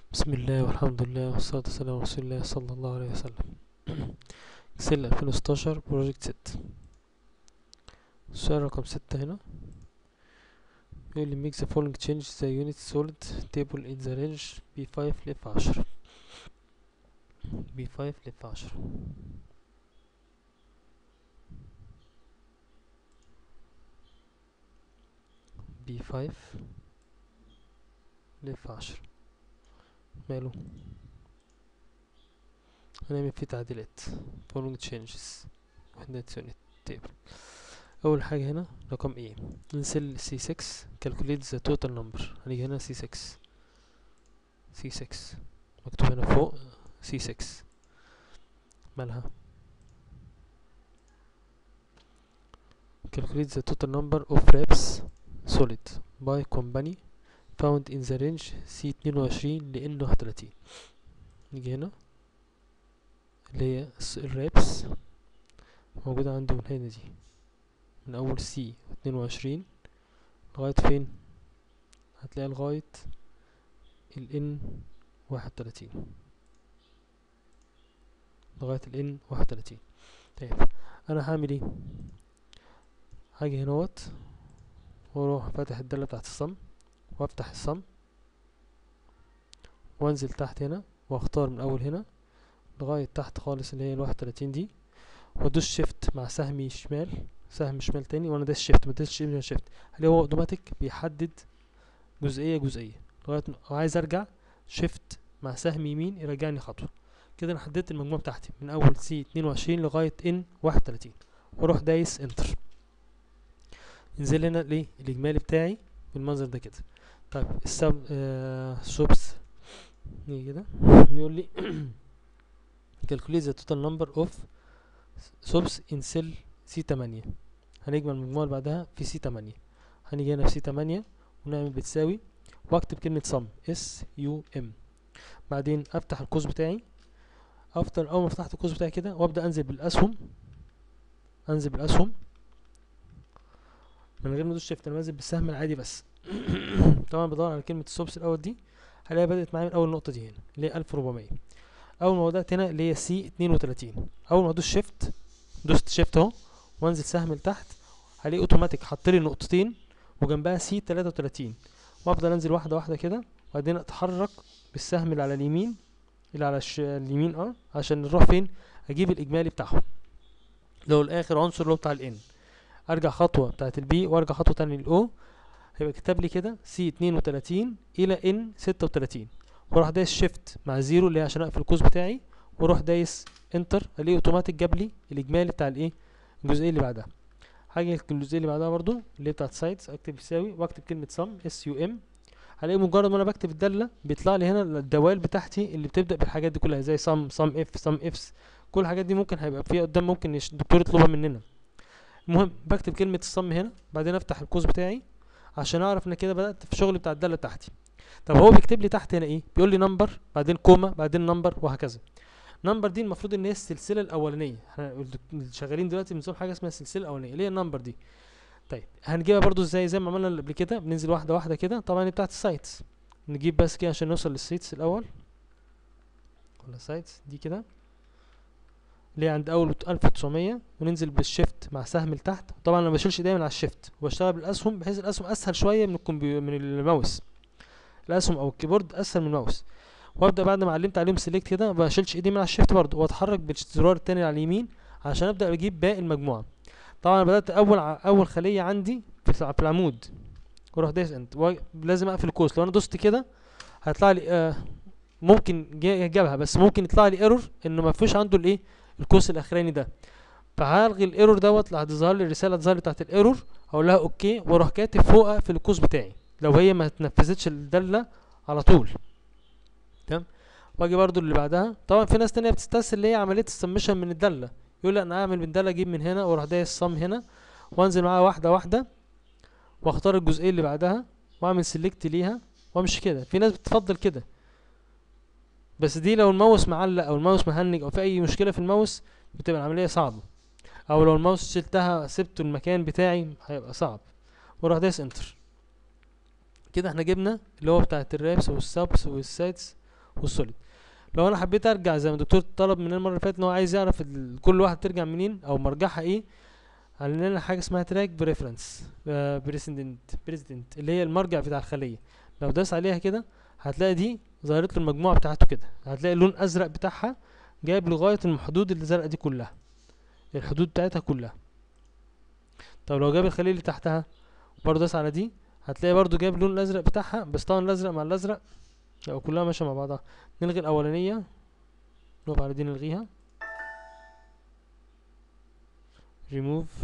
بسم الله والحمد لله والصلاة والسلام على رسول الله صلى الله عليه وسلم اكسل 2016 بروجكت ست السؤال رقم ستة هنا يقول لي make the following change the unit solid table in the range B5 ل F10 B5 ل F10 B5 ل F10 ماله هنعمل فيه تعديلات following changes وحدات unit table أول حاجة هنا رقم A ننزل C6 calculate the total number هنيجي هنا C6 C6 مكتوب هنا فوق C6 مالها calculate the total number of reps solid by company found in the range C اتنين وعشرين ل N واحد وتلاتين نيجي هنا اللي هي الرابس موجودة عنده من هنا دي من أول سي اتنين وعشرين لغاية فين هتلاقي لغاية ال N واحد وتلاتين لغاية ال N واحد وتلاتين طيب أنا هعمل ايه هاجي هنوت واروح فاتح الدالة بتاعت الصم وافتح الصم وانزل تحت هنا واختار من اول هنا لغاية تحت خالص اللي هي الواحد وتلاتين دي وادوس شيفت مع سهمي شمال سهم شمال تاني وانا داس شيفت ما داس شيفت هل هو اوتوماتيك بيحدد جزئية جزئية لغاية ما عايز ارجع شيفت مع سهم يمين يرجعني خطوة كده انا حددت المجموعة بتاعتي من اول سي اتنين وعشرين لغاية ان واحد وتلاتين واروح دايس انتر ينزل هنا ليه الاجمالي بتاعي بالمنظر ده كده طيب السب آه سوبس نيجي كده يقول لي calculate the total number of subs in cell C8 هنجمع المجموعة اللي بعدها في C8 هنيجي هنا في C8 ونعمل بتساوي واكتب كلمة sum S U M بعدين افتح القوس بتاعي افتر اول ما فتحت القوس بتاعي كده وابدا انزل بالاسهم انزل بالاسهم من غير ما ادوس شيفت انا بنزل بالسهم العادي بس طبعا بدور على كلمة السوبس الأول دي هلاقيها بدأت معايا من أول نقطة دي هنا اللي هي ألف وربعمية أول ما بدأت هنا اللي هي سي اتنين وتلاتين أول ما أدوس شيفت دوست شيفت أهو وأنزل سهم لتحت هلاقي أوتوماتيك حطلي نقطتين وجنبها سي تلاتة وتلاتين وأفضل أنزل واحدة واحدة كده وبعدين أتحرك بالسهم اللي على اليمين اللي على الش... اليمين اه عشان نروح فين أجيب الإجمالي بتاعهم لو الآخر عنصر اللي هو بتاع الإن أرجع خطوة بتاعت البي وأرجع خطوة تانية للأو هيبقى كتب لي كده سي اتنين وتلاتين الى ان ستة وتلاتين واروح دايس شيفت مع زيرو اللي هي عشان اقفل القوس بتاعي واروح دايس انتر الاقيه اوتوماتيك جاب لي الاجمالي بتاع الايه الجزئيه اللي بعدها هاجي الجزئيه اللي بعدها برضو اللي هي بتاعت سايتس اكتب يساوي واكتب كلمه سم اس يو ام هلاقي مجرد ما انا بكتب الداله بيطلع لي هنا الدوال بتاعتي اللي بتبدا بالحاجات دي كلها زي سم سم اف سم افس كل الحاجات دي ممكن هيبقى فيها قدام ممكن الدكتور يطلبها مننا المهم بكتب كلمه الصم هنا بعدين افتح القوس بتاعي عشان اعرف ان كده بدات في الشغل بتاع الداله بتاعتي طب هو بيكتب لي تحت هنا ايه بيقول لي نمبر بعدين كوما بعدين نمبر وهكذا نمبر دي المفروض ان هي السلسله الاولانيه احنا شغالين دلوقتي بنظام حاجه اسمها السلسله الاولانيه اللي هي النمبر دي طيب هنجيبها برضو ازاي زي ما عملنا قبل كده بننزل واحده واحده كده طبعا دي بتاعت السايتس نجيب بس كده عشان نوصل للسايتس الاول ولا سايتس دي كده اللي هي عند اول 1900 وننزل بالشيفت مع سهم لتحت طبعا انا ما بشيلش دايما على الشيفت وبشتغل بالاسهم بحيث الاسهم اسهل شويه من الكمبيو من الماوس الاسهم او الكيبورد اسهل من الماوس وابدا بعد ما علمت عليهم سيلكت كده ما بشيلش ايدي من على الشيفت برضه واتحرك بالزرار التاني على اليمين عشان ابدا اجيب باقي المجموعه طبعا بدات اول ع... اول خليه عندي في العمود واروح دايس انت لازم اقفل القوس لو انا دوست كده هيطلع لي آه ممكن جابها بس ممكن يطلع لي ايرور انه ما فيش عنده الايه القوس الاخراني ده فهلغي الايرور دوت اللي هتظهر لي الرساله تظهر لي بتاعت الايرور اقول لها اوكي واروح كاتب فوقها في القوس بتاعي لو هي ما اتنفذتش الداله على طول تمام واجي برضو اللي بعدها طبعا في ناس تانية بتستسهل اللي هي عمليه السمشن من الداله يقول لي انا اعمل من داله اجيب من هنا واروح دايس صم هنا وانزل معاها واحده واحده واختار الجزئيه اللي بعدها واعمل سيلكت ليها وامشي كده في ناس بتفضل كده بس دي لو الماوس معلق او الماوس مهنج او في اي مشكله في الماوس بتبقى العمليه صعبه او لو الماوس شلتها سبته المكان بتاعي هيبقى صعب واروح دايس انتر كده احنا جبنا اللي هو بتاعت الرابس والسبس والسايتس والسوليد لو انا حبيت ارجع زي ما الدكتور طلب مننا المره اللي فاتت ان هو عايز يعرف ال- كل واحد ترجع منين او مرجعها ايه عندنا حاجه اسمها تراك بريفرنس بريسيدنت بريسيدنت اللي هي المرجع بتاع الخليه لو داس عليها كده هتلاقي دي ظهرت له المجموعه بتاعته كده هتلاقي اللون الازرق بتاعها جايب لغايه الحدود الزرقاء دي كلها الحدود بتاعتها كلها طب لو جاب الخليه اللي تحتها برضه داس على دي هتلاقي برضه جايب اللون الازرق بتاعها بس طبعا الازرق مع الازرق لو كلها ماشيه مع بعضها نلغي الاولانيه نقف على دي نلغيها remove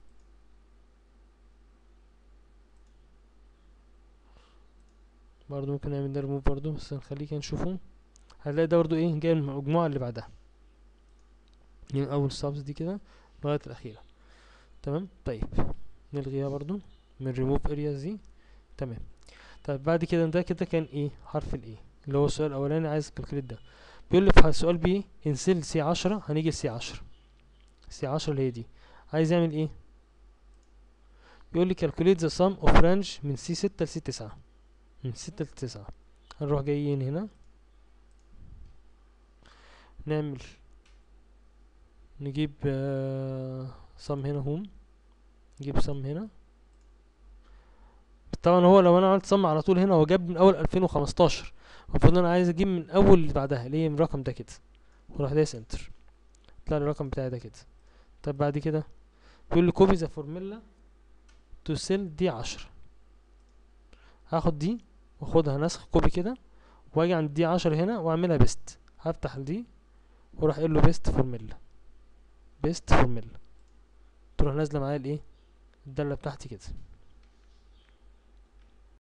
برضو ممكن نعمل ده ريموف برضو بس نخليه كده نشوفه هنلاقي ده برضو ايه جاي من المجموعة اللي بعدها يعني اول سابس دي كده لغاية الاخيرة تمام طيب نلغيها برضو من ريموف ارياز دي تمام طيب بعد كده ده كده كان ايه حرف الايه اللي هو السؤال الاولاني عايز الكالكوليت ده بيقول لي في السؤال بي انسل سي عشرة هنيجي لسي عشرة سي عشرة اللي هي دي عايز يعمل ايه بيقول لي calculate the sum of range من سي ستة لسي تسعة من ستة لتسعة هنروح جايين هنا نعمل نجيب sum هنا هوم نجيب sum هنا طبعا هو لو انا عملت sum على طول هنا هو جاب من اول الفين وخمستاشر المفروض ان انا عايز اجيب من اول اللي بعدها اللي هي من الرقم ده كده واروح دايس انتر يطلع لي الرقم بتاعي ده كده طب بعد كده بيقول لي كوبي ذا فورميلا تو سيل دي عشرة هاخد دي واخدها نسخ كوبي كده واجي عند دي عشرة هنا واعملها بيست هفتح دي واروح قايل له بيست فورميلا بيست فورميلا تروح نازله معايا الايه الداله بتاعتي كده